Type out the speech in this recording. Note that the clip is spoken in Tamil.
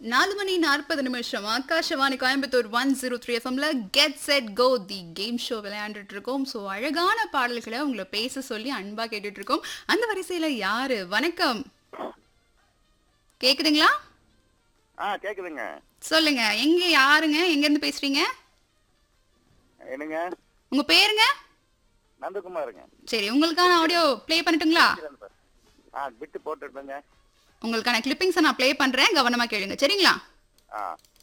நாலு மணி நாற்பது நிமிஷம் Akashvani Coimbatore one zero three எஃப்எம்ல get set go the game show விளையாண்டுட்டு இருக்கோம் ஸோ அழகான பாடல்களை உங்களை பேச சொல்லி அன்பா கேட்டுட்டு இருக்கோம் அந்த வரிசையில யாரு வணக்கம் கேக்குதுங்களா ஆ கேக்குதுங்க சொல்லுங்க எங்க யாருங்க எங்க இருந்து பேசுறீங்க என்னங்க உங்க பேருங்க நந்தகுமாருங்க சரி உங்களுக்கான ஆடியோ ப்ளே பண்ணட்டுங்களா ஆ விட்டு போட்டுட்டுங்க உங்களுக்கான கிளிப்பிங்ஸை நான் ப்ளே பண்றேன் கவனமா கேளுங்க சரிங்களா ஆ